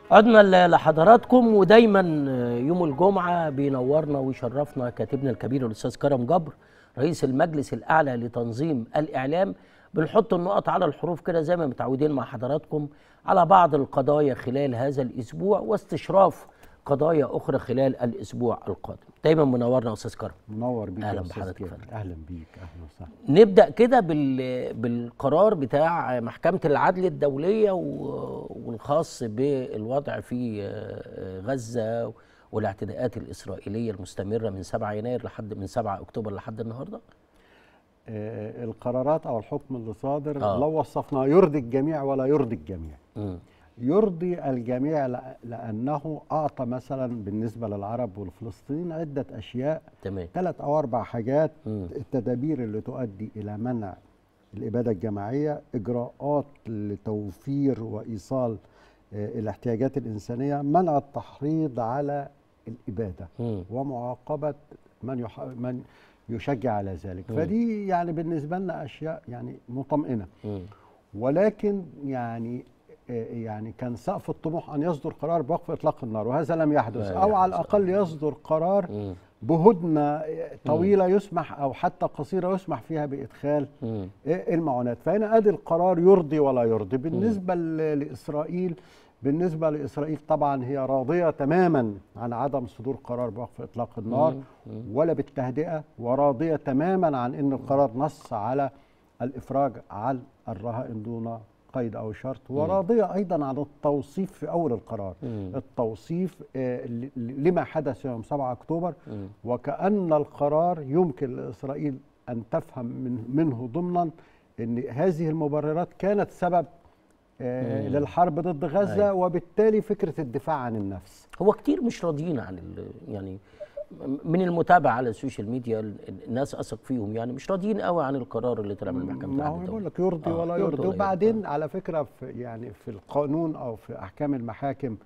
عدنا لحضراتكم ودايما يوم الجمعة بينورنا ويشرفنا كاتبنا الكبير الأستاذ كرم جبر رئيس المجلس الأعلى لتنظيم الإعلام بنحط النقط على الحروف كده زي ما متعودين مع حضراتكم على بعض القضايا خلال هذا الأسبوع واستشراف قضايا أخرى خلال الأسبوع القادم دايما منورنا أستاذ كرم منور بيك أهلا يا أستاذ بحضرتك يا كامل. فندم. اهلا بيك اهلا وسهلا نبدأ كده بال... بالقرار بتاع محكمة العدل الدولية و... والخاص بالوضع في آه، غزة والاعتداءات الإسرائيلية المستمرة من 7 يناير لحد من 7 أكتوبر لحد النهاردة آه القرارات او الحكم اللي صادر آه. لو وصفناه يرضي الجميع ولا يرضي الجميع مم. يرضي الجميع لأ- لانه اعطى مثلا بالنسبه للعرب والفلسطينيين عده اشياء تمام ثلاث او اربع حاجات مم. التدابير اللي تؤدي الى منع الاباده الجماعيه اجراءات لتوفير وايصال آه، الاحتياجات الانسانيه منع التحريض على الاباده مم. ومعاقبه من يح... من يشجع على ذلك مم. فدي يعني بالنسبه لنا اشياء يعني مطمئنه مم. ولكن يعني آه، يعني كان سقف الطموح ان يصدر قرار بوقف اطلاق النار وهذا لم يحدث لا او على يحدث. الاقل يصدر قرار مم. بهدنه طويله يسمح او حتى قصيره يسمح فيها بادخال مم. المعونات فهنا ادي القرار يرضي ولا يرضي بالنسبه ل- لاسرائيل بالنسبه لاسرائيل طبعا هي راضيه تماما عن عدم صدور قرار بوقف اطلاق النار مم. ولا بالتهدئه وراضيه تماما عن ان القرار نص على الافراج عن الرهائن دون قيد او شرط وراضيه ايضا عن التوصيف في اول القرار مم. التوصيف آه، ل- ل- لما حدث يوم 7 اكتوبر مم. وكأن القرار يمكن لإسرائيل أن تفهم من منه ضمنا أن هذه المبررات كانت سبب آه، مم. للحرب ضد غزة أيوة. وبالتالي فكرة الدفاع عن النفس هو كتير مش راضيين عن ال... يعني من المتابعة على السوشيال ميديا ال- الناس أثق فيهم يعني مش راضيين قوي عن القرار اللي طلع من محكمة ما العدل هو الدولي. بقول لك يرضي آه، ولا يرضي يرضي ولا يرضي. وبعدين على فكرة في يعني في القانون أو في أحكام المحاكم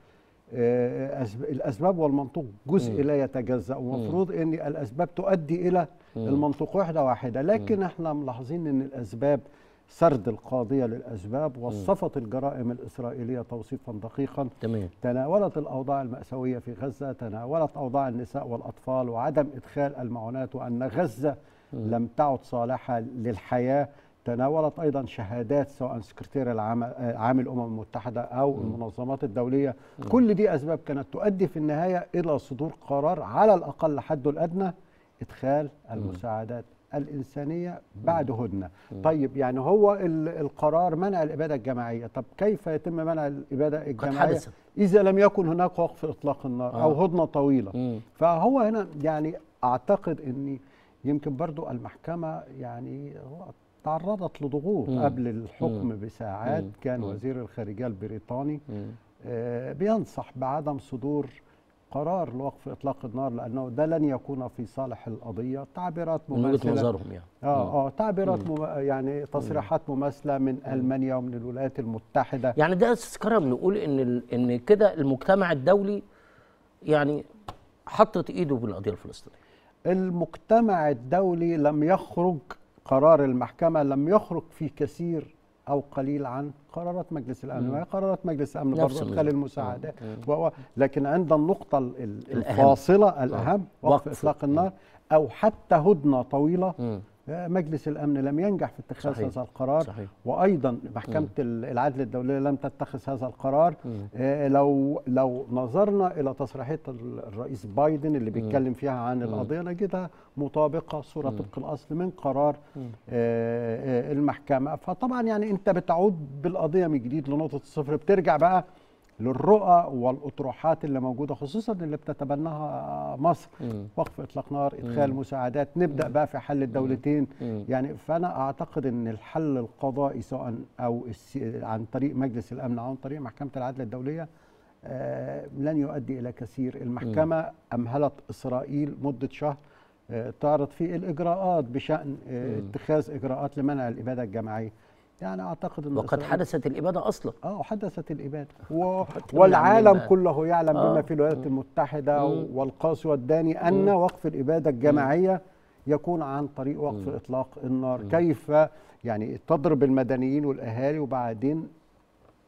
آه، أسب- الأسباب والمنطوق جزء لا يتجزأ ومفروض أن الأسباب تؤدي إلى المنطوق وحدة واحدة لكن احنا ملاحظين أن الأسباب سرد القاضية للأسباب وصفت الجرائم الإسرائيلية توصيفا دقيقا تمام تناولت الأوضاع المأساوية في غزة تناولت أوضاع النساء والأطفال وعدم إدخال المعونات وأن غزة لم تعد صالحة للحياة تناولت أيضا شهادات سواء سكرتير العام آه، عام الأمم المتحدة أو المنظمات الدولية كل دي أسباب كانت تؤدي في النهاية إلى صدور قرار على الأقل حده الأدنى إدخال المساعدات الإنسانية بعد هدنة طيب يعني هو ال- القرار منع الإبادة الجماعية طب كيف يتم منع الإبادة الجماعية حدثت. إذا لم يكن هناك وقف إطلاق النار آه. أو هدنة طويلة مم. فهو هنا يعني أعتقد أن يمكن برضو المحكمة يعني هو تعرضت لضغوط مم. قبل الحكم بساعات مم. كان مم. وزير الخارجية البريطاني مم. آه، بينصح بعدم صدور قرار لوقف اطلاق النار لانه ده لن يكون في صالح القضيه تعبيرات من وجهة مماثله نظرهم يعني اه اه تعبيرات مم. يعني تصريحات مماثله من المانيا ومن الولايات المتحده يعني ده أستاذ كرم نقول ان ال- ان كده المجتمع الدولي يعني حطت ايده بالقضيه الفلسطينيه المجتمع الدولي لم يخرج قرار المحكمه لم يخرج في كثير او قليل عن قرارات مجلس الامن مم. ما هي قرارات مجلس الامن نفس برضه النظام. ادخال المساعدات مم. وهو لكن عند النقطه ال- ال- الأهم. الفاصله الاهم وقف وقف. اطلاق النار او حتى هدنه طويله مم. آه، مجلس الامن لم ينجح في اتخاذ صحيح. هذا القرار صحيح. وايضا محكمه ال- العدل الدوليه لم تتخذ هذا القرار مم. آه، لو لو نظرنا الى تصريحات ال- الرئيس بايدن اللي بيتكلم فيها عن القضيه نجدها مطابقه صوره طبق الاصل من قرار آه، آه، المحكمه فطبعا يعني انت بتعود بالقضيه من جديد لنقطه الصفر بترجع بقى للرؤى والاطروحات اللي موجوده خصوصا اللي بتتبناها مصر مم. وقف اطلاق نار ادخال مساعدات نبدا بقى في حل الدولتين مم. يعني فانا اعتقد ان الحل القضائي سواء او الس- عن طريق مجلس الامن او عن طريق محكمه العدل الدوليه آه، لن يؤدي الى كثير المحكمه امهلت اسرائيل مده شهر آه، تعرض فيه الاجراءات بشان آه، اتخاذ اجراءات لمنع الاباده الجماعيه يعني اعتقد ان وقد إسرائيل- حدثت الاباده اصلا اه حدثت الاباده و... حتى والعالم يعني ما- كله يعلم آه. بما في الولايات المتحده مم. والقاصي والداني ان وقف الاباده الجماعيه يكون عن طريق وقف اطلاق النار كيف يعني تضرب المدنيين والاهالي وبعدين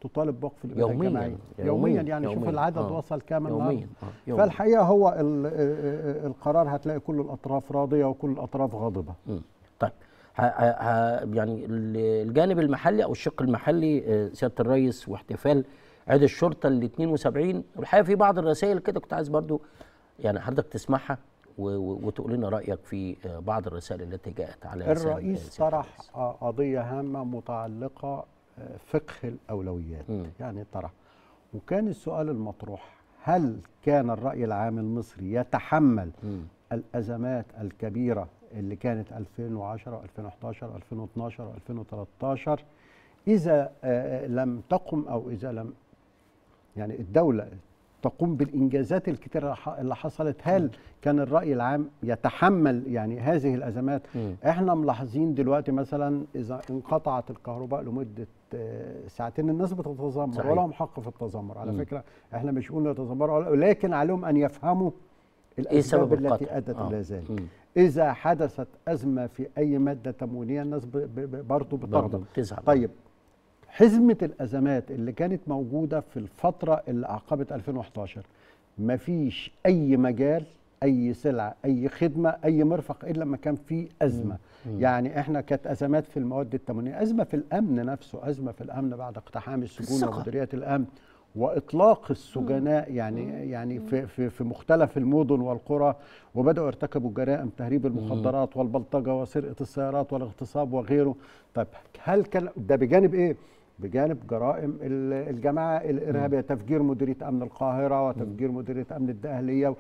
تطالب بوقف الاباده يومياً. الجماعيه يومياً. يوميا يعني شوف يومياً. العدد آه. وصل كام يوميا النهارده آه. يومياً. فالحقيقه هو ال- ال- القرار هتلاقي كل الاطراف راضيه وكل الاطراف غاضبه مم. طيب ه- ه- ه- يعني ال- الجانب المحلي او الشق المحلي آه، سياده الرئيس واحتفال عيد الشرطه ال 72 والحقيقه في بعض الرسائل كده كنت عايز برضو يعني حضرتك تسمعها و- و- وتقول لنا رايك في آه، بعض الرسائل التي جاءت على لسان، آه، الرئيس سيادة طرح الرئيس. آه، قضية هامة متعلقة آه، فقه الأولويات مم. يعني طرح وكان السؤال المطروح هل كان الرأي العام المصري يتحمل مم. الأزمات الكبيرة اللي كانت 2010 2011 2012 2013 إذا آه، لم تقم أو إذا لم يعني الدولة تقوم بالإنجازات الكتيرة اللي حصلت هل كان الرأي العام يتحمل يعني هذه الأزمات مم. احنا ملاحظين دلوقتي مثلا إذا انقطعت الكهرباء لمدة آه، ساعتين الناس بتتذمر صحيح. ولهم حق في التذمر على مم. فكرة احنا مش بنقول يتذمروا لكن عليهم أن يفهموا ايه سبب الأسباب التي القطع؟ أدت آه. إلى ذلك مم. إذا حدثت أزمة في أي مادة تموينية الناس ب- ب- ب- برضه برضو بتغضب بتزعل طيب حزمة الأزمات اللي كانت موجودة في الفترة اللي أعقبت 2011 مفيش أي مجال أي سلعة أي خدمة أي مرفق إلا لما كان في أزمة يعني إحنا كانت أزمات في المواد التموينية أزمة في الأمن نفسه أزمة في الأمن بعد اقتحام السجون الثقة. ومديريات الأمن وإطلاق السجناء يعني يعني في في في مختلف المدن والقرى وبدأوا يرتكبوا جرائم تهريب المخدرات والبلطجة وسرقة السيارات والاغتصاب وغيره طيب هل كان ده بجانب إيه؟ بجانب جرائم ال- الجماعه الارهابيه تفجير مديريه امن القاهره وتفجير مديريه امن الدقهليه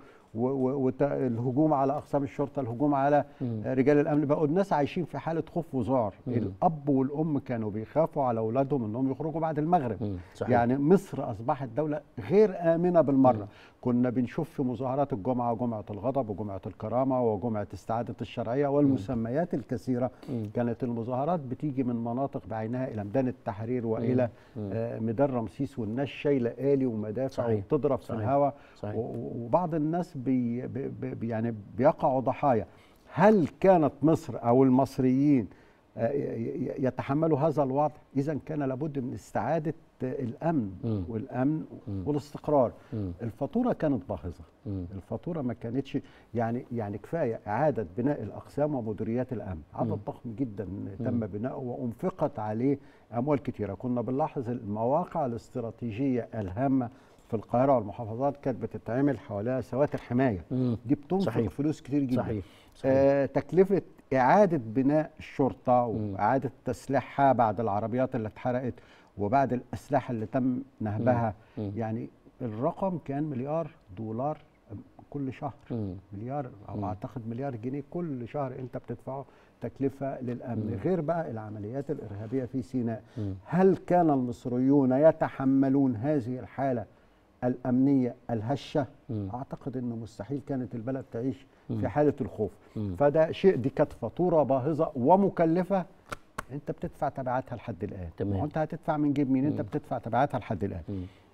والهجوم على اقسام الشرطه الهجوم على آه، رجال الامن بقوا الناس عايشين في حاله خوف وذعر الاب والام كانوا بيخافوا على اولادهم انهم يخرجوا بعد المغرب مم. صحيح. يعني مصر اصبحت دوله غير امنه بالمره كنا بنشوف في مظاهرات الجمعه جمعه الغضب وجمعه الكرامه وجمعه استعاده الشرعيه والمسميات الكثيره كانت المظاهرات بتيجي من مناطق بعينها الى ميدان التحرير والى آه، ميدان رمسيس والناس شايله الي ومدافع صحيح. وبتضرب في صحيح. الهواء صحيح. و- وبعض الناس بي بي بي يعني بيقعوا ضحايا هل كانت مصر او المصريين آه، ي- ي- يتحملوا هذا الوضع اذا كان لابد من استعاده آه، الامن مم. والامن والاستقرار مم. الفاتوره كانت باهظه مم. الفاتوره ما كانتش يعني يعني كفايه اعاده بناء الاقسام ومديريات الامن عدد ضخم جدا تم بناؤه وانفقت عليه اموال كثيره كنا بنلاحظ المواقع الاستراتيجيه الهامه في القاهره والمحافظات كانت بتتعمل حواليها سواتر حمايه مم. دي بتنفق صحيح. فلوس كتير جدا صحيح. صحيح. آه تكلفه اعاده بناء الشرطه واعاده تسليحها بعد العربيات اللي اتحرقت وبعد الاسلحه اللي تم نهبها يعني الرقم كان مليار دولار كل شهر مم. مليار او اعتقد مليار جنيه كل شهر انت بتدفعه تكلفه للامن غير بقى العمليات الارهابيه في سيناء هل كان المصريون يتحملون هذه الحاله الامنيه الهشه اعتقد انه مستحيل كانت البلد تعيش في حاله الخوف فده شيء دي كانت فاتوره باهظه ومكلفه انت بتدفع تبعاتها لحد الان تمام. ما هو انت هتدفع من جيب مين انت بتدفع تبعاتها لحد الان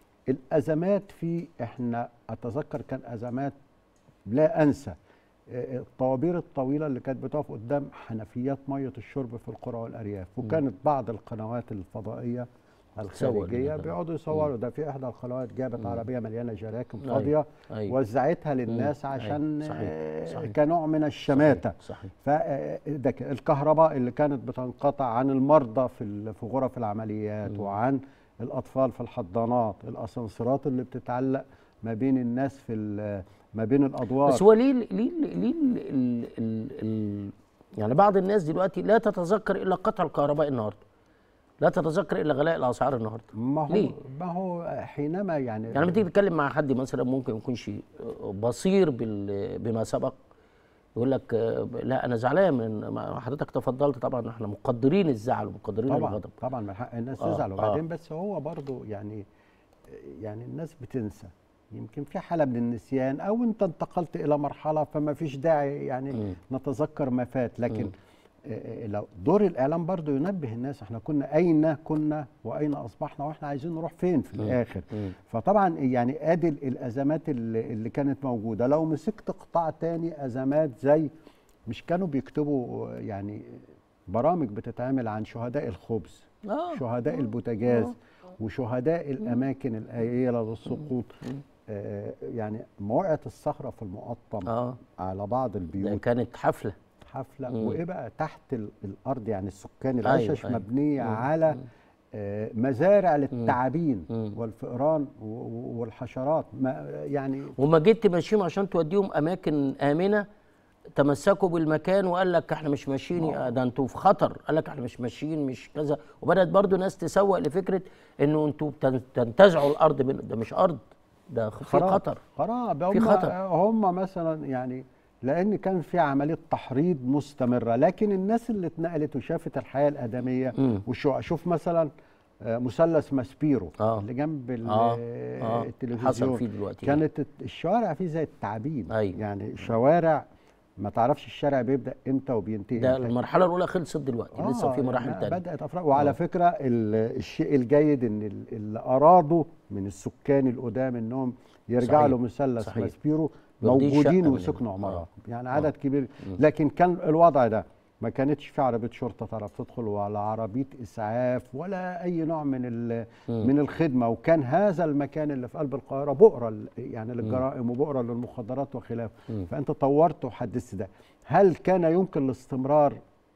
الازمات في احنا اتذكر كان ازمات لا انسى آه، الطوابير الطويله اللي كانت بتقف قدام حنفيات ميه الشرب في القرى والارياف وكانت بعض القنوات الفضائيه الخارجيه هذا. بيقعدوا يصوروا ده في احدى القنوات جابت عربيه مليانه جراكن أيوة. فاضيه أيوة. وزعتها للناس أيوة. عشان صحيح. آه، صحيح. كنوع من الشماته صحيح. فده ك- الكهرباء اللي كانت بتنقطع عن المرضى في ال- في غرف العمليات وعن الاطفال في الحضانات الاسانسيرات اللي بتتعلق ما بين الناس في ال- ما بين الادوار بس هو ليه ليه ليه ال ال ال ال يعني بعض الناس دلوقتي لا تتذكر الا قطع الكهرباء النهارده لا تتذكر الا غلاء الاسعار النهارده ما هو ليه؟ ما هو حينما يعني يعني لما تيجي تتكلم مع حد مثلا ممكن ما يكونش بصير بال- بما سبق يقول لك آه، لا انا زعلان من ما حضرتك تفضلت طبعا احنا مقدرين الزعل ومقدرين طبعا الغضب طبعا من حق الناس آه، تزعل آه. وبعدين بس هو برضه يعني يعني الناس بتنسى يمكن في حاله من النسيان او انت انتقلت الى مرحله فما فيش داعي يعني نتذكر ما فات لكن آه، آه، لو دور الاعلام برضه ينبه الناس احنا كنا اين كنا واين اصبحنا واحنا عايزين نروح فين في الاخر فطبعا يعني ادي الازمات اللي, اللي كانت موجوده لو مسكت قطاع تاني ازمات زي مش كانوا بيكتبوا يعني برامج بتتعمل عن شهداء الخبز آه. شهداء البوتاجاز وشهداء الاماكن الآيلة للسقوط آه يعني موقعة الصخرة في المقطم اه على بعض ده البيوت كانت حفله حفلة مم. وايه بقى تحت ال- الارض يعني السكان أيوة، العشش أيوة. مبنية مم. على آه مزارع للتعابين مم. والفئران و- و- والحشرات ما يعني وما جيت تمشيهم عشان توديهم اماكن امنه تمسكوا بالمكان وقال لك احنا مش ماشيين يا- ده انتوا في خطر قال لك احنا مش ماشيين مش كذا وبدات برضو ناس تسوق لفكره انه انتوا بتن- تنتزعوا الارض من ده مش ارض ده في خراب خطر خراب في هم خطر. هم مثلا يعني لان كان في عمليه تحريض مستمره لكن الناس اللي اتنقلت وشافت الحياه الادميه مم. وشو شوف مثلا آه، مثلث ماسبيرو آه. اللي جنب ال- آه. آه، آه. التلفزيون حصل فيه دلوقتي. كانت الت- الشوارع فيه زي التعابين أيوة. يعني شوارع ما تعرفش الشارع بيبدا امتى وبينتهي ده إمتى. المرحله الاولى خلصت دلوقتي آه، لسه في مراحل يعني تانية بدات افراد وعلى آه. فكره ال- الشيء الجيد ان ال- اللي ارادوا من السكان القدام انهم يرجعوا صحيح. لمثلث صحيح. ماسبيرو واخدين شقة موجودين منهم. وسكنوا عمارات آه. يعني آه. عدد كبير لكن كان الوضع ده ما كانتش في عربيه شرطه تعرف تدخل ولا عربيه اسعاف ولا اي نوع من ال- من الخدمه وكان هذا المكان اللي في قلب القاهره بؤره ل- يعني للجرائم وبؤره للمخدرات وخلافه فانت طورت وحدثت ده هل كان يمكن الاستمرار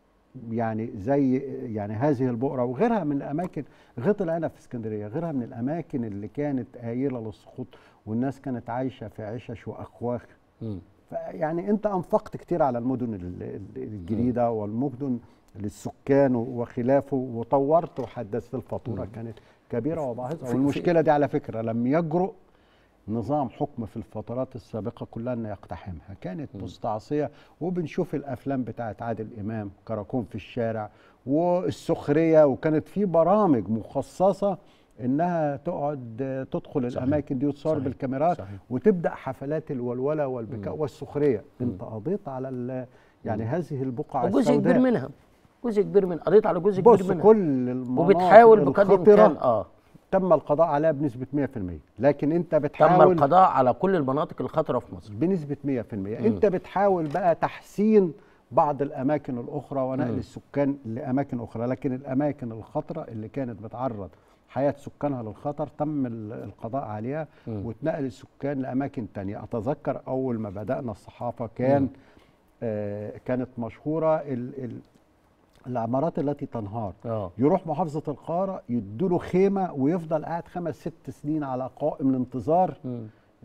يعني زي يعني هذه البؤره وغيرها من الاماكن غيط العنب في اسكندريه غيرها من الاماكن اللي كانت قايله للسقوط والناس كانت عايشه في عشش واخواخ مم. فيعني انت انفقت كتير على المدن ال- ال- الجديده والمدن للسكان وخلافه وطورت وحدثت الفاتوره كانت كبيره وباهظه في- والمشكله دي على فكره لم يجرؤ نظام حكم في الفترات السابقه كلها انه يقتحمها كانت مستعصيه وبنشوف الافلام بتاعت عادل امام كراكون في الشارع والسخريه وكانت في برامج مخصصه انها تقعد تدخل صحيح. الاماكن دي وتصور صحيح. بالكاميرات صحيح. وتبدا حفلات الولوله والبكاء والسخريه انت قضيت على ال- يعني هذه البقعه وجزء السوداء كبير منها جزء كبير من قضيت على جزء كبير بص منها كل المناطق وبتحاول بقدر الامكان الخطرة اه تم القضاء عليها بنسبه 100% لكن انت تم بتحاول القضاء على كل المناطق الخطره في مصر بنسبه 100% انت بتحاول بقى تحسين بعض الاماكن الاخرى ونقل مم. السكان لاماكن اخرى لكن الاماكن الخطره اللي كانت بتعرض حياه سكانها للخطر تم ال- القضاء عليها مم. واتنقل السكان لاماكن تانية اتذكر اول ما بدانا الصحافه كان مم. آه كانت مشهوره ال ال العمارات التي تنهار اه يروح محافظه القاهره يدوله خيمه ويفضل قاعد خمس ست سنين على قائم الانتظار مم.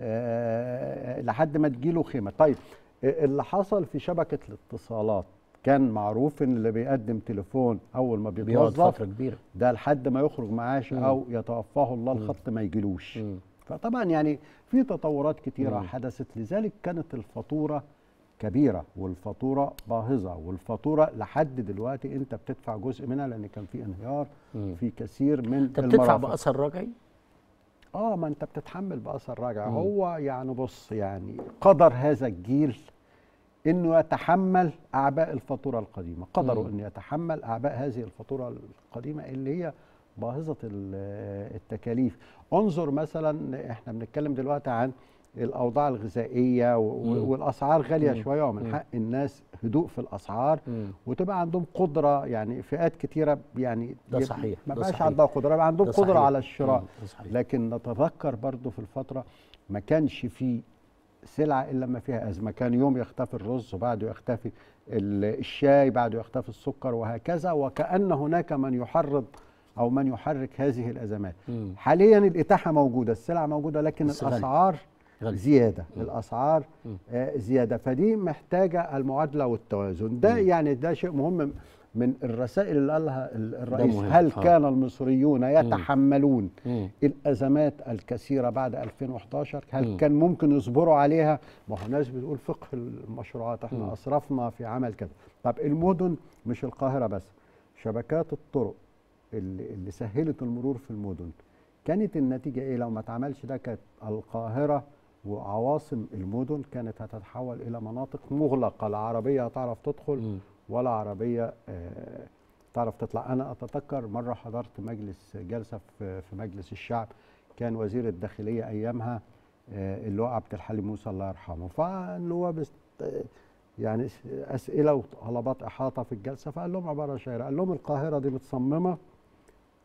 آه، لحد ما تجيله خيمه طيب آه، اللي حصل في شبكه الاتصالات كان معروف ان اللي بيقدم تليفون اول ما بيقعد بيتوظف فتره كبيره ده لحد ما يخرج معاش مم. او يتوفاه الله الخط ما يجيلوش مم. فطبعا يعني في تطورات كتيره مم. حدثت لذلك كانت الفاتوره كبيره والفاتوره باهظه والفاتوره لحد دلوقتي انت بتدفع جزء منها لان كان في انهيار مم. في كثير من انت بتدفع المرافق. باثر رجعي اه ما انت بتتحمل باثر راجع مم. هو يعني بص يعني قدر هذا الجيل انه يتحمل اعباء الفاتوره القديمه قدروا مم. ان يتحمل اعباء هذه الفاتوره القديمه اللي هي باهظه ال- التكاليف انظر مثلا احنا بنتكلم دلوقتي عن الاوضاع الغذائيه و- مم. والاسعار غاليه مم. شويه ومن مم. حق الناس هدوء في الاسعار مم. وتبقى عندهم قدره يعني فئات كتيره يعني ده يب- صحيح، ما ده بقاش صحيح. عندها قدره يبقى عندهم ده قدره صحيح. على الشراء مم. ده صحيح. لكن نتذكر برضو في الفترة ما كانش في سلعة إلا ما فيها أزمة كان يوم يختفي الرز وبعده يختفي ال- الشاي بعده يختفي السكر وهكذا وكأن هناك من يحرض أو من يحرك هذه الأزمات مم. حاليا الإتاحة موجودة السلع موجودة لكن بس غالية. الأسعار غالية. زيادة مم. الأسعار مم. آه، زيادة فدي محتاجة المعادلة والتوازن ده مم. يعني ده شيء مهم من الرسائل اللي قالها ال- الرئيس مهم. هل آه. كان المصريون يتحملون مم. الازمات الكثيره بعد 2011 هل مم. كان ممكن يصبروا عليها ما هو ناس بتقول فقه المشروعات احنا مم. اسرفنا في عمل كذا طب المدن مش القاهره بس شبكات الطرق اللي, اللي سهلت المرور في المدن كانت النتيجه ايه لو ما اتعملش ده كانت القاهره وعواصم المدن كانت هتتحول الى مناطق مغلقه لا عربيه هتعرف تدخل مم. ولا عربيه آه، تعرف تطلع انا اتذكر مره حضرت مجلس جلسه في في مجلس الشعب كان وزير الداخليه ايامها آه، اللي هو عبد الحليم موسى الله يرحمه فالنواب است- آه، يعني س- اسئله وطلبات احاطه في الجلسه فقال لهم عباره شهيره قال لهم القاهره دي متصممه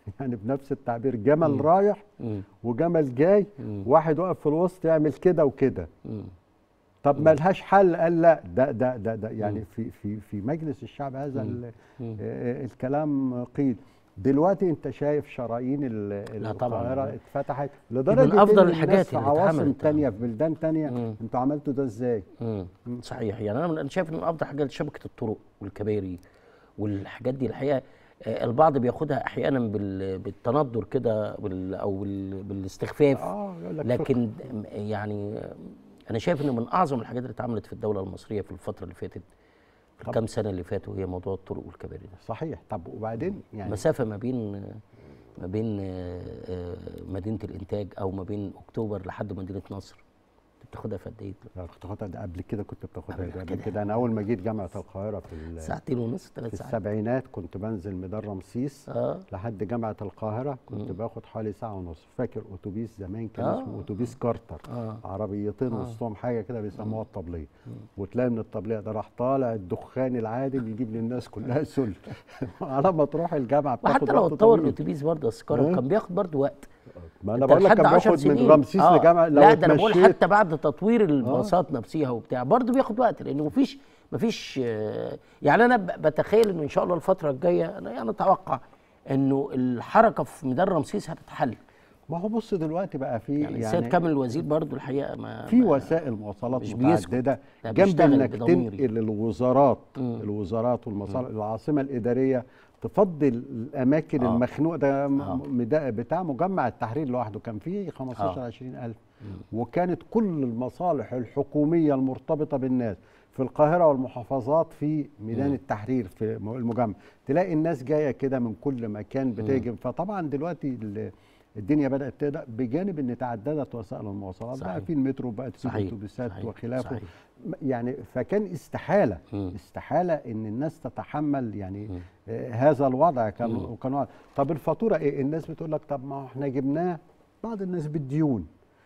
يعني بنفس التعبير جمل رايح مم. وجمل جاي مم. واحد واقف في الوسط يعمل كده وكده مم. طب ما لهاش حل قال لا ده ده ده, ده يعني في في في مجلس الشعب هذا ال- مم. آه، الكلام قيل دلوقتي انت شايف شرايين ال- لا طبعاً. القاهره اتفتحت لدرجه من أفضل إن الحاجات الناس في اللي عواصم اتعملت. تانية في بلدان تانية مم. انتوا عملتوا ده ازاي؟ مم. صحيح يعني انا انا شايف ان من افضل حاجات شبكه الطرق والكباري والحاجات دي الحقيقه آه، البعض بياخدها احيانا بال- بالتندر كده بال- او بال- بالاستخفاف اه يقول لك لكن يعني آه، انا شايف ان من اعظم الحاجات اللي اتعملت في الدوله المصريه في الفتره اللي فاتت في طب. الكام سنه اللي فاتوا هي موضوع الطرق والكباري ده صحيح طب وبعدين يعني مسافه ما بين ما بين آه، آه، مدينه الانتاج او ما بين اكتوبر لحد مدينه نصر أنت بتاخدها في قد ايه؟ لو كنت بتاخدها ده قبل كده كنت بتاخدها قبل ده قبل كده. كده انا اول ما جيت جامعه القاهره في ال- ساعتين ونص في ثلاث ساعات السبعينات كنت بنزل ميدان رمسيس اه لحد جامعه القاهره كنت باخد حوالي ساعه ونص فاكر اتوبيس زمان كان آه. اسمه اتوبيس كارتر اه عربيتين وسطهم حاجه كده بيسموها الطبليه وتلاقي من الطبليه ده راح طالع الدخان العادل يجيب للناس كلها سل على ما تروح الجامعه بتاخد وحتى لو وقت اتطور طويل. الاتوبيس برضه بس كان إيه؟ كان بياخد برضه وقت ما انا أنت بقول لك لحد كان 10 باخد من سنين. رمسيس آه. لجامعه لو لا ده انا بقول اتمشيت حتى بعد تطوير الباصات نفسها وبتاع برضه بياخد وقت لانه مفيش مفيش آه، يعني انا ب- بتخيل انه ان شاء الله الفتره الجايه انا يعني اتوقع انه الحركه في ميدان رمسيس هتتحل ما هو بص دلوقتي بقى في يعني, يعني, السيد كامل الوزير برضه الحقيقه ما في ما- وسائل مواصلات مش بيسكت. متعدده لا، جنب بيشتغل انك بضمير تنقل الوزارات الوزارات والمصالح العاصمه الاداريه تفضل الاماكن آه. المخنوقه ده م- آه. م- ده بتاع مجمع التحرير لوحده كان فيه 15 آه. 20 الف وكانت كل المصالح الحكوميه المرتبطه بالناس في القاهره والمحافظات في ميدان التحرير في م- المجمع تلاقي الناس جايه كده من كل مكان بتهجم فطبعا دلوقتي ال- الدنيا بدات تهدأ بجانب ان تعددت وسائل المواصلات بقى صحيح. في المترو بقت في صحيح. الاتوبيسات صحيح. وخلافه صحيح. م- يعني فكان استحاله مم. استحاله ان الناس تتحمل يعني آه هذا الوضع كان وكان وضع. طب الفاتوره ايه الناس بتقول لك طب ما هو احنا جبناه بعض الناس بالديون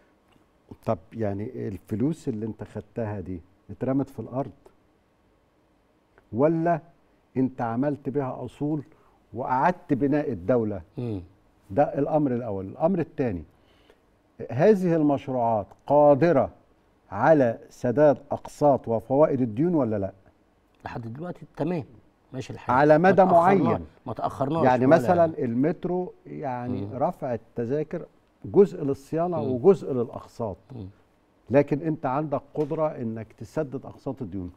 طب يعني الفلوس اللي انت خدتها دي اترمت في الارض ولا انت عملت بها اصول وقعدت بناء الدوله مم. ده الامر الاول الامر الثاني هذه المشروعات قادره على سداد اقساط وفوائد الديون ولا لا لحد دلوقتي تمام ماشي الحال على ما مدى تأخرنا- معين. ما تاخرناش يعني ولا- مثلا المترو يعني رفع التذاكر جزء للصيانه وجزء للاقساط مم. لكن انت عندك قدره انك تسدد اقساط الديون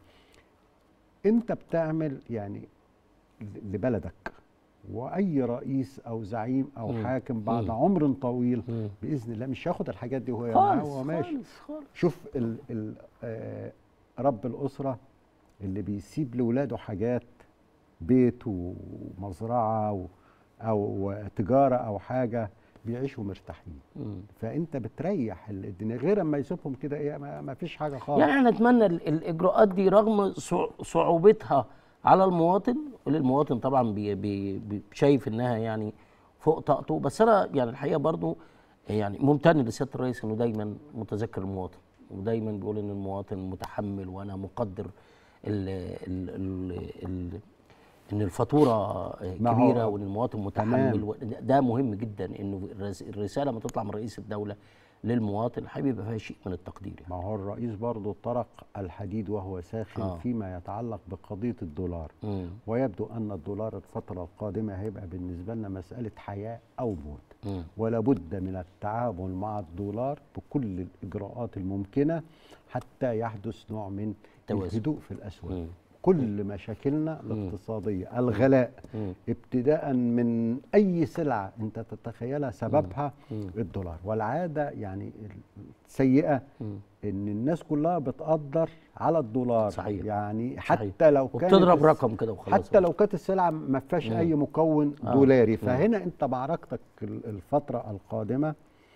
انت بتعمل يعني ل- لبلدك واي رئيس او زعيم او مم. حاكم بعد مم. عمر طويل مم. باذن الله مش هياخد الحاجات دي وهو معاه خالص وهو ماشي خالص خالص شوف ال ال آه رب الاسره اللي بيسيب لاولاده حاجات بيت ومزرعه و او تجاره او حاجه بيعيشوا مرتاحين مم. فانت بتريح الدنيا غير اما يسيبهم كده ايه ما, ما فيش حاجه خالص يعني احنا نتمنى ال- الاجراءات دي رغم صع- صعوبتها على المواطن المواطن طبعا بي بي بي شايف انها يعني فوق طاقته بس انا يعني الحقيقه برضو يعني ممتن لسياده الرئيس انه دايما متذكر المواطن ودايما بيقول ان المواطن متحمل وانا مقدر ال ال ال ال ان الفاتوره ما هو- كبيره وان المواطن متحمل تمام. و- ده مهم جدا انه الرس- الرساله ما تطلع من رئيس الدوله للمواطن هيبقى فيها شيء من التقدير يعني. ما هو الرئيس برضه طرق الحديد وهو ساخن آه. فيما يتعلق بقضيه الدولار مم. ويبدو ان الدولار الفتره القادمه هيبقى بالنسبه لنا مساله حياه او موت مم. ولا بد من التعامل مع الدولار بكل الاجراءات الممكنه حتى يحدث نوع من توازن. الهدوء في الاسواق مم. كل مشاكلنا الاقتصاديه الغلاء مم. ابتداء من اي سلعه انت تتخيلها سببها مم. الدولار والعاده يعني السيئه مم. ان الناس كلها بتقدر على الدولار صحيح. يعني صحيح. حتى لو كانت وبتضرب الس- رقم كده وخلاص حتى لو كانت السلعه ما فيهاش اي مكون آه. دولاري مم. فهنا انت معركتك ال- الفتره القادمه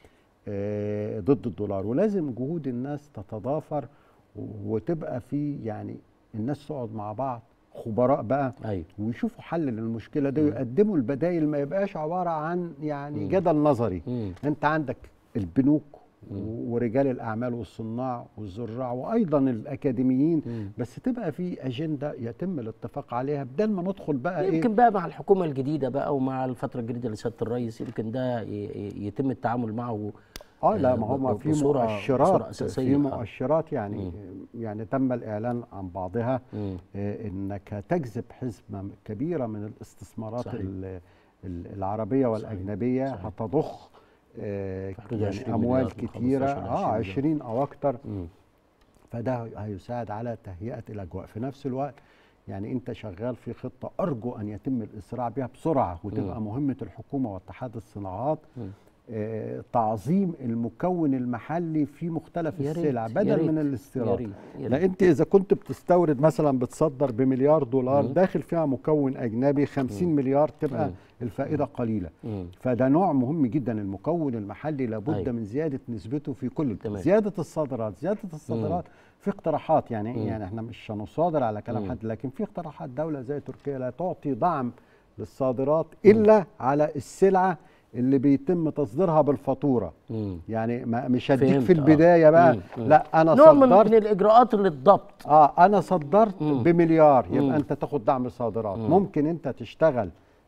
آه، ضد الدولار ولازم جهود الناس تتضافر و- وتبقى في يعني الناس تقعد مع بعض خبراء بقى ايوه ويشوفوا حل للمشكله دي ويقدموا البدائل ما يبقاش عباره عن يعني مم. جدل نظري مم. انت عندك البنوك و- ورجال الاعمال والصناع والزراع وايضا الاكاديميين بس تبقى في اجنده يتم الاتفاق عليها بدل ما ندخل بقى ايه يمكن بقى مع الحكومه الجديده بقى ومع الفتره الجديده لسياده الرئيس يمكن ده ي- ي- يتم التعامل معه اه لا آه، ما هم ب- في بصورة- مؤشرات بصورة أساسية، في آه. مؤشرات يعني يعني تم الاعلان عن بعضها مم. آه، انك تجذب حزمه كبيره من الاستثمارات صحيح. ال- ال- العربيه والاجنبيه صحيح. هتضخ آه، في حدود يعني 20 اموال مليار من كتيره 15 ل اه 20 20 او اكتر مم. فده هيساعد على تهيئه الاجواء في نفس الوقت يعني انت شغال في خطه ارجو ان يتم الاسراع بها بسرعه وتبقى مهمه الحكومه واتحاد الصناعات مم. آه، تعظيم المكون المحلي في مختلف يا ريت، السلع يا بدل ريت، من يا الاستيراد ريت، يا لا ريت. انت اذا كنت بتستورد مثلا بتصدر بمليار دولار داخل فيها مكون اجنبي 50 مليار تبقى الفائده قليله مم. فده نوع مهم جدا المكون المحلي لابد أيوة. من زياده نسبته في كل تمام. زياده الصادرات زياده الصادرات في اقتراحات يعني يعني احنا مش هنصادر على كلام حد لكن في اقتراحات دوله زي تركيا لا تعطي دعم للصادرات الا على السلعه اللي بيتم تصديرها بالفاتوره مم. يعني ما مش هديك فهمت، في آه. البدايه بقى مم، مم. لا انا نوع من, صدرت من الاجراءات للضبط اه انا صدرت مم. بمليار يبقى مم. انت تاخد دعم صادرات ممكن انت تشتغل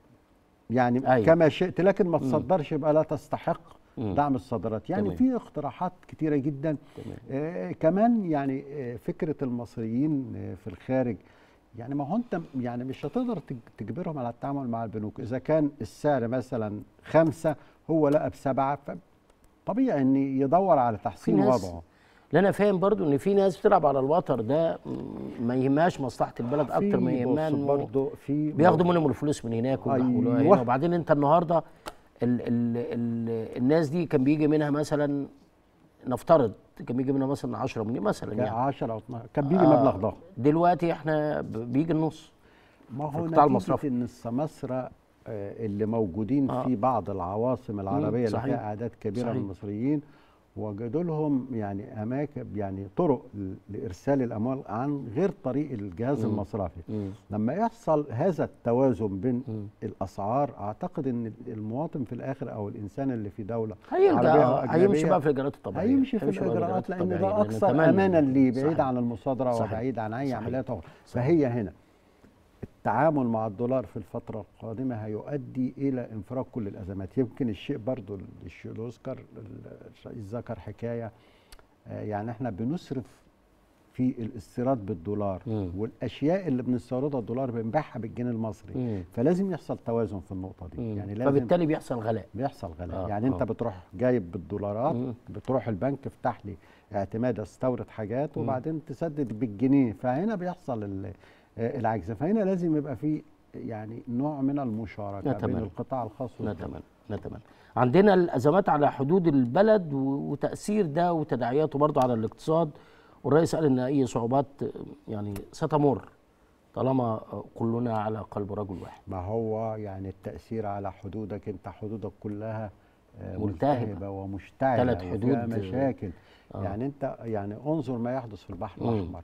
يعني أيوة. كما شئت لكن ما تصدرش يبقى لا تستحق مم. دعم الصادرات يعني تمام. في اقتراحات كتيره جدا تمام. آه كمان يعني آه فكره المصريين آه في الخارج يعني ما هو انت يعني مش هتقدر تج- تجبرهم على التعامل مع البنوك اذا كان السعر مثلا خمسة هو لقى بسبعة طبيعي ان يدور على تحسين ناس وضعه اللي انا فاهم برضو ان في ناس بتلعب على الوتر ده م- ما يهمهاش مصلحه البلد اكتر ما في يهمها بص انه برضه في بياخدوا منهم الفلوس من هناك ويدخلوها أيوة. هنا وبعدين انت النهارده ال ال ال الناس دي كان بيجي منها مثلا نفترض كان بيجي منها مثلا 10 مليون مثلا يعني 10 او 12 كان بيجي آه، مبلغ ضخم دلوقتي احنا ب- بيجي النص ما في هو القطاع نتيجة المصرفي. ان السماسرة آه، اللي موجودين آه. في بعض العواصم العربية اللي صحيح. فيها اعداد كبيرة صحيح. من المصريين وجدوا لهم يعني اماكن يعني طرق ل- لارسال الاموال عن غير طريق الجهاز المصرفي مم. لما يحصل هذا التوازن بين الاسعار اعتقد ان المواطن في الاخر او الانسان اللي في دوله هيرجع عربية أو آه، هيمشي أجنبية بقى في الاجراءات الطبيعيه هيمشي في هيمشي بقى الاجراءات لان الطبيعية، ده لأن اكثر تملي- امانا ليه بعيد صحيح. عن المصادره صحيح. وبعيد عن اي صحيح. عمليات اخرى صحيح. فهي هنا التعامل مع الدولار في الفترة القادمة هيؤدي إلى انفراج كل الأزمات يمكن الشيء برضو الشيء اللي يذكر الرئيس ذكر حكاية آه، يعني احنا بنصرف في الاستيراد بالدولار مم. والاشياء اللي بنستوردها الدولار بنبيعها بالجنيه المصري مم. فلازم يحصل توازن في النقطه دي مم. يعني لازم فبالتالي بيحصل غلاء بيحصل غلاء آه، يعني انت آه. بتروح جايب بالدولارات مم. بتروح البنك افتح لي اعتماد استورد حاجات وبعدين تسدد بالجنيه فهنا بيحصل ال- آه، العجز فهنا لازم يبقى في يعني نوع من المشاركه نتمنى. بين القطاع الخاص والدولة. نتمنى نتمنى عندنا الازمات على حدود البلد و- وتاثير ده وتداعياته برضه على الاقتصاد والرئيس قال ان اي صعوبات يعني ستمر طالما كلنا على قلب رجل واحد ما هو يعني التاثير على حدودك انت حدودك كلها آه، ملتهبة. ملتهبه ومشتعله تلات وفيها حدود، آه، مشاكل يعني انت يعني انظر ما يحدث في البحر مم. الاحمر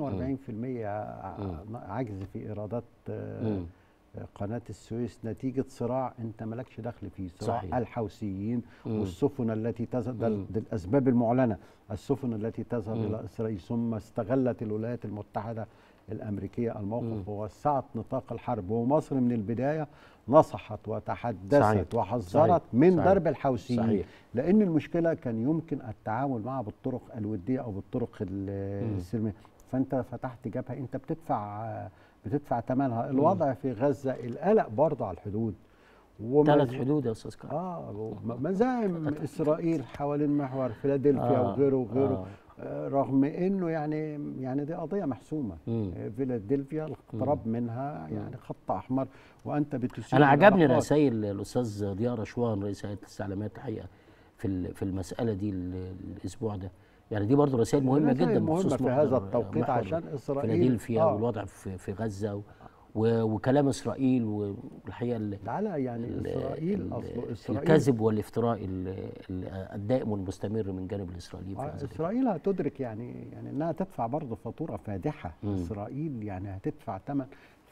42% ع- عجز في ايرادات آه، مم. قناه السويس نتيجه صراع انت مالكش دخل فيه صراع صحيح. الحوثيين مم. والسفن التي تذهب ده, مم. ده الاسباب المعلنه السفن التي تذهب مم. الى اسرائيل ثم استغلت الولايات المتحده الامريكيه الموقف ووسعت نطاق الحرب ومصر من البدايه نصحت صحيح. وتحدثت وحذرت صحيح. من صحيح. ضرب الحوثيين صحيح. لان المشكله كان يمكن التعامل معها بالطرق الوديه او بالطرق ال- السلميه فانت فتحت جبهه انت بتدفع بتدفع ثمنها الوضع في غزه القلق برضه على الحدود وما ثلاث ز- حدود يا استاذ كرم اه وم- مزاعم اسرائيل حوالين محور فيلادلفيا آه، وغيره وغيره آه. آه. رغم انه يعني يعني دي قضيه محسومه مم. آه، فيلادلفيا الاقتراب منها يعني خط احمر وانت بتسير انا عجبني العلاقات. رسائل الاستاذ ضياء رشوان رئيس هيئه الاستعلامات الحقيقه في ال- في المساله دي ال- الاسبوع ده يعني دي برضو رسائل مهمه رسائل جدا مهمة بخصوص في محور- هذا التوقيت محور عشان إسرائيل- فيلادلفيا آه. والوضع في في غزه و و وكلام اسرائيل والحقيقه ال- على يعني ال- اسرائيل ال- اصله اسرائيل الكذب والافتراء ال- ال- الدائم والمستمر من جانب الاسرائيلي في آه، هذا الاتجاه. اسرائيل هتدرك يعني يعني انها تدفع برضه فاتوره فادحه مم. اسرائيل يعني هتدفع ثمن ف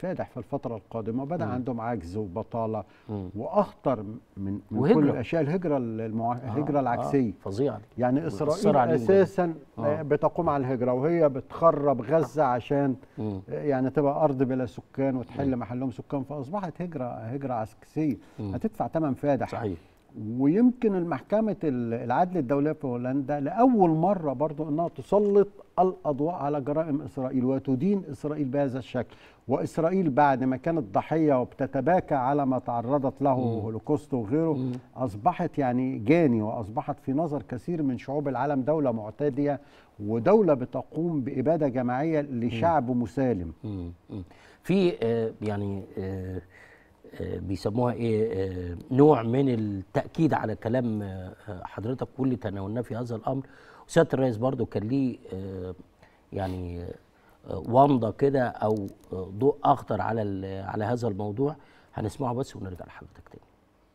فادح في الفتره القادمه وبدا مم. عندهم عجز وبطاله مم. واخطر من, من وهجرة. كل الاشياء الهجره المع... الهجره آه، العكسيه آه فظيعه يعني والإصرار اسرائيل عليهم اساسا آه. بتقوم على الهجره وهي بتخرب غزه عشان مم. يعني تبقى ارض بلا سكان وتحل محلهم سكان فاصبحت هجره هجره عسكريه مم. هتدفع ثمن فادح صحيح ويمكن المحكمة العدل الدولية في هولندا لأول مرة برضو أنها تسلط الأضواء على جرائم إسرائيل وتدين إسرائيل بهذا الشكل وإسرائيل بعد ما كانت ضحية وبتتباكى على ما تعرضت له هولوكوست وغيره أصبحت يعني جاني وأصبحت في نظر كثير من شعوب العالم دولة معتدية ودولة بتقوم بإبادة جماعية لشعب مسالم مم. مم. في آه، يعني آه، آه، بيسموها ايه آه، نوع من التاكيد على كلام آه، آه، حضرتك واللي تناولناه في هذا الامر وسياده الرئيس برضو كان ليه آه، يعني آه، ومضه كده او آه، ضوء اخضر على ال- على هذا الموضوع هنسمعه بس ونرجع لحضرتك تاني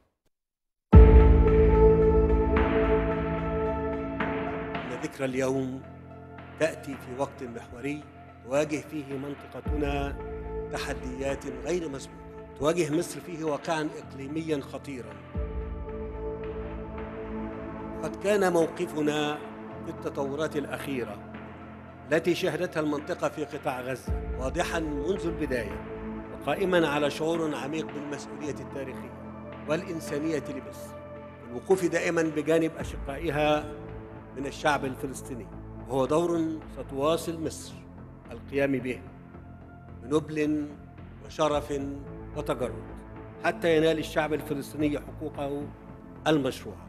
إن ذكرى اليوم تأتي في وقت محوري تواجه فيه منطقتنا تحديات غير مسبوقة تواجه مصر فيه واقعا إقليميا خطيرا قد كان موقفنا في التطورات الأخيرة التي شهدتها المنطقة في قطاع غزة واضحا منذ البداية وقائما على شعور عميق بالمسؤولية التاريخية والإنسانية لمصر الوقوف دائما بجانب أشقائها من الشعب الفلسطيني وهو دور ستواصل مصر القيام به بنبل وشرف وتجرد حتى ينال الشعب الفلسطيني حقوقه المشروعه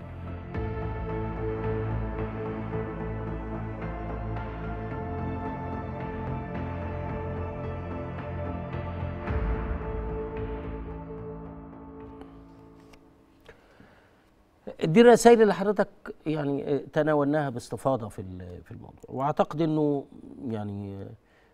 دي الرسائل اللي حضرتك يعني آه، تناولناها باستفاضه في ال- في الموضوع واعتقد انه يعني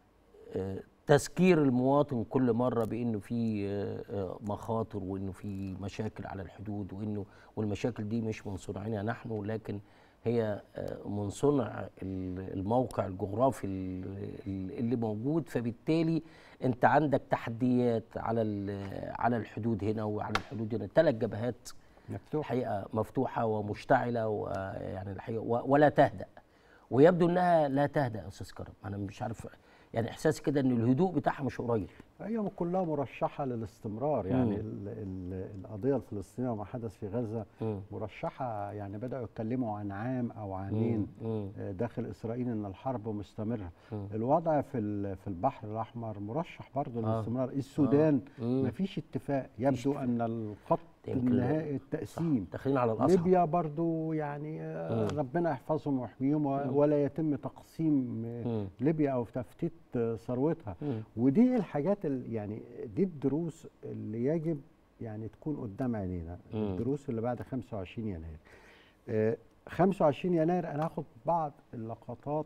آه، تذكير المواطن كل مره بانه في آه، آه، مخاطر وانه في مشاكل على الحدود وانه والمشاكل دي مش من صنعنا نحن لكن هي آه، من صنع ال- الموقع الجغرافي ال- اللي موجود فبالتالي انت عندك تحديات على ال- على الحدود هنا وعلى الحدود هنا ثلاث جبهات مفتوح الحقيقه مفتوحه ومشتعله ويعني الحقيقه و- ولا تهدأ ويبدو انها لا تهدأ يا استاذ كرم انا مش عارف يعني احساسي كده ان الهدوء بتاعها مش قريب هي كلها مرشحة للاستمرار يعني مم. ال ال القضية الفلسطينية وما حدث في غزة مم. مرشحة يعني بدأوا يتكلموا عن عام أو عامين مم. آه، داخل إسرائيل إن الحرب مستمرة مم. الوضع في ال- في البحر الأحمر مرشح برضه آه. للاستمرار السودان مم. مفيش اتفاق يبدو أن الخط يمكن النهائي التقسيم داخلين على الاصعب ليبيا برضو يعني آه، مم. ربنا يحفظهم ويحميهم و- ولا يتم تقسيم آه، مم. ليبيا او تفتيت آه، ثروتها مم. ودي الحاجات ال- يعني دي الدروس اللي يجب يعني تكون قدام عينينا مم. الدروس اللي بعد 25 يناير آه، 25 يناير انا هاخد بعض اللقطات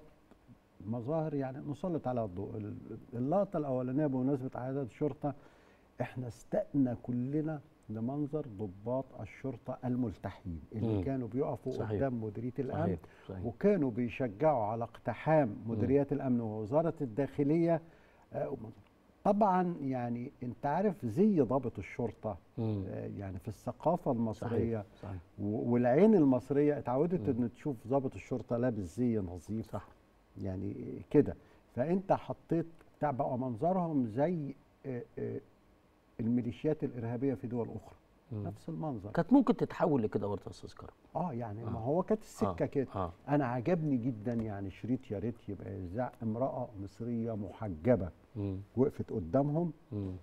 مظاهر يعني نسلط عليها الضوء ال- اللقطه الاولانيه بمناسبه اعداد الشرطه احنا استأنا كلنا لمنظر ضباط الشرطه الملتحين اللي مم. كانوا بيقفوا صحيح. قدام مديريه الامن صحيح صحيح وكانوا بيشجعوا على اقتحام مديريات الامن ووزاره الداخليه آه، طبعا يعني انت عارف زي ضابط الشرطه مم. آه، يعني في الثقافه المصريه صحيح صحيح و- والعين المصريه اتعودت ان تشوف ضابط الشرطه لابس زي نظيف صح يعني كده فانت حطيت بتاع بقى منظرهم زي آه، آه، الميليشيات الارهابيه في دول اخرى مم. نفس المنظر كانت ممكن تتحول لكده برضه يا استاذ كرم اه يعني ما آه. هو كانت السكه آه. كده اه انا عجبني جدا يعني شريط يا ريت يبقى يذاع امراه مصريه محجبه مم. وقفت قدامهم مم.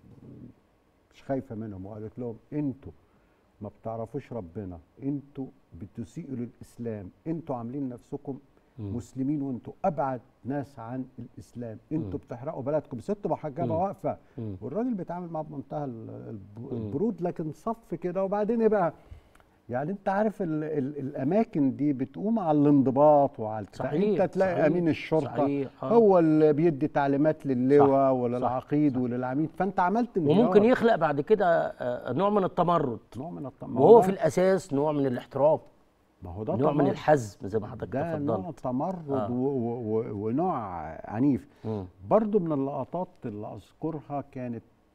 مش خايفه منهم وقالت لهم انتوا ما بتعرفوش ربنا انتوا بتسيئوا للاسلام انتوا عاملين نفسكم مم. مسلمين وانتوا ابعد ناس عن الاسلام انتوا بتحرقوا بلدكم ست محجبه مم. واقفه مم. والراجل بيتعامل معاه بمنتهى ال- الب- مم. البرود لكن صف كده وبعدين ايه بقى يعني انت عارف ال ال الاماكن دي بتقوم على الانضباط وعلى البتاع. صحيح انت تلاقي صحيح، امين الشرطه صحيح آه. هو اللي بيدي تعليمات للواء صح، وللعقيد صح. وللعميد فانت عملت انهيار. وممكن يخلق بعد كده آه، نوع من التمرد نوع من الطمع وهو في الاساس نوع من الاحترام ما هو ده نوع من تمرد. الحزم زي ما حضرتك ده نوع تفضلت تمرد آه. و و و ونوع عنيف مم. برضو من اللقطات اللي اذكرها كانت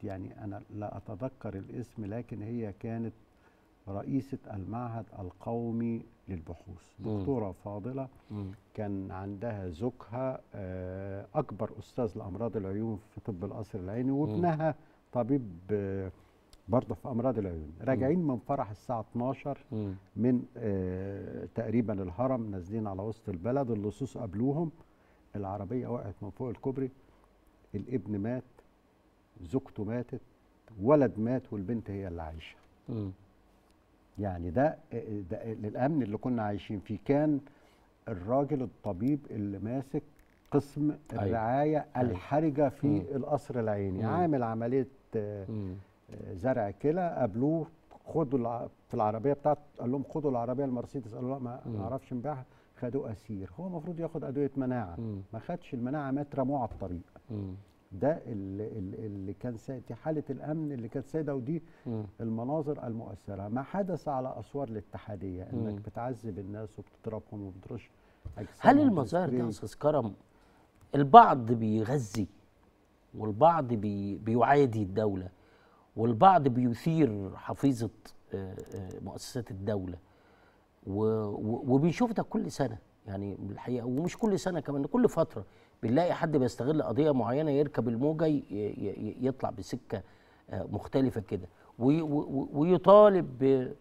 يعني انا لا اتذكر الاسم لكن هي كانت رئيسه المعهد القومي للبحوث مم. دكتوره فاضله مم. كان عندها زوجها آه، اكبر استاذ لامراض العيون في طب القصر العيني وابنها طبيب آه، برضه في امراض العيون راجعين من فرح الساعه 12 مم. من آه، تقريبا الهرم نازلين على وسط البلد اللصوص قابلوهم العربيه وقعت من فوق الكوبري الابن مات زوجته ماتت ولد مات والبنت هي اللي عايشه مم. يعني ده ده الامن اللي كنا عايشين فيه كان الراجل الطبيب اللي ماسك قسم أيوة. الرعايه أيوة. الحرجه في مم. القصر العيني مم. عامل عمليه آه، مم. آه، زرع كلى قابلوه خدوا الع- في العربيه بتاعته قال لهم خدوا العربيه المرسيدس قالوا لا ما مم. نعرفش نبيعها خدوه اسير هو المفروض ياخد ادويه مناعه مم. ما خدش المناعه مات رموه على الطريق مم. ده اللي, اللي اللي كان سائد دي حاله الامن اللي كانت سائده ودي مم. المناظر المؤثره ما حدث على اسوار الاتحاديه مم. انك بتعذب الناس وبتضربهم وبترش هل أجسامهم المظاهر دي يا بالسبراي. استاذ كرم البعض بيغذي والبعض بي بيعادي الدوله والبعض بيثير حفيظه آه، آه، مؤسسات الدوله و- و- وبنشوف ده كل سنه يعني الحقيقه ومش كل سنه كمان كل فتره بنلاقي حد بيستغل قضيه معينه يركب الموجه ي- ي- ي- يطلع بسكه آه، مختلفه كده وي- و- ويطالب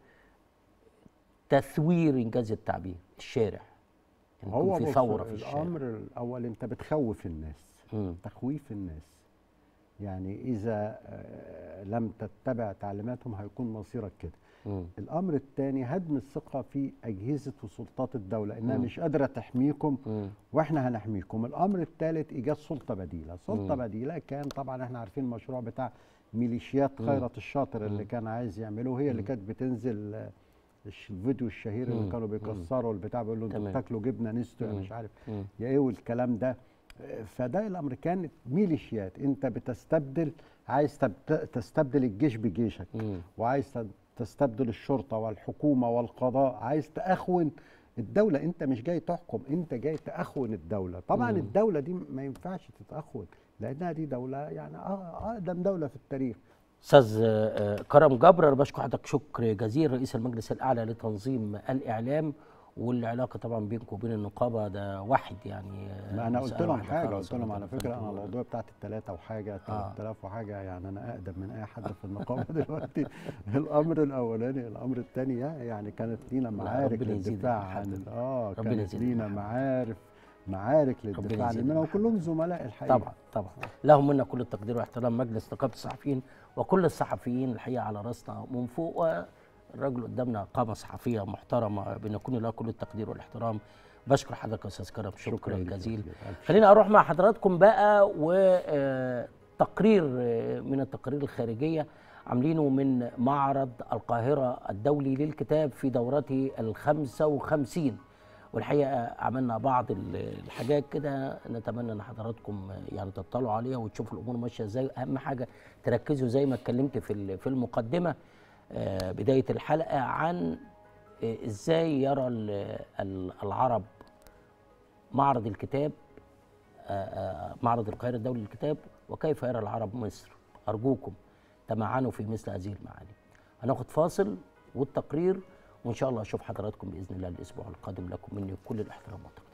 بتثوير انجاز التعبير الشارع يعني هو يكون في بص، ثوره في الشارع الامر الاول انت بتخوف الناس مم. تخويف الناس يعني اذا آه، لم تتبع تعليماتهم هيكون مصيرك كده مم. الامر الثاني هدم الثقه في اجهزه وسلطات الدوله انها مم. مش قادره تحميكم مم. واحنا هنحميكم الامر الثالث ايجاد سلطه بديله سلطه مم. بديله كان طبعا احنا عارفين المشروع بتاع ميليشيات مم. خيرت الشاطر اللي مم. كان عايز يعمله هي اللي مم. كانت بتنزل آه، الش- الفيديو الشهير اللي مم. كانوا مم. بيكسروا البتاع بيقولوا انتوا تمام. بتاكلوا جبنه نستو يا مم. مش عارف مم. يا ايه والكلام ده آه، فده الامر كانت ميليشيات انت بتستبدل عايز تبت- تستبدل الجيش بجيشك مم. وعايز ت- تستبدل الشرطه والحكومه والقضاء عايز تأخون الدولة انت مش جاي تحكم انت جاي تأخون الدولة طبعا مم. الدولة دي ما ينفعش تتأخون لانها دي دولة يعني اه اقدم دولة في التاريخ استاذ آه، كرم جبر انا بشكر حضرتك شكر جزيل رئيس المجلس الاعلى لتنظيم الاعلام والعلاقه طبعا بينكم وبين النقابه ده واحد يعني آه، ما انا قلت مسألة لهم واحدة حاجة خالص قلت لهم على ربنا فكرة انا يخليكم. الموضوع بتاعت الثلاثة وحاجة آه. 3000 وحاجة يعني انا اقدم من اي حد في النقابة دلوقتي الامر الاولاني الامر الثاني يعني كانت لينا معارك ربنا يزيدك للدفاع يا عن حبيبي. ال- اه ربنا كانت يزيدك لينا يا حبيبي. معارف معارك للدفاع يزيدك عننا يا وكلهم زملاء الحقيقة طبعا طبعا لهم منا كل التقدير واحترام مجلس نقابه الصحفيين وكل الصحفيين الحقيقه على راسنا من فوق والراجل قدامنا قامه صحفيه محترمه بنكون له كل التقدير والاحترام بشكر حضرتك يا استاذ كرم شكرا لك يا جزيلا أستاذ. ألف خلينا اروح مع حضراتكم بقى وتقرير من التقارير الخارجيه عاملينه من معرض القاهره الدولي للكتاب في دورته ال 55 والحقيقه عملنا بعض ال- الحاجات كده نتمنى ان حضراتكم يعني تطلعوا عليها وتشوفوا الامور ماشيه ازاي اهم حاجه تركزوا زي ما اتكلمت في ال- في المقدمه آه، بدايه الحلقه عن آه، ازاي يرى ال- ال- العرب معرض الكتاب آه، آه، معرض القاهره الدولي للكتاب وكيف يرى العرب مصر ارجوكم تمعنوا في مثل هذه المعاني هناخد فاصل والتقرير وان شاء الله اشوف حضراتكم باذن الله الاسبوع القادم لكم مني كل الاحترام والتقدير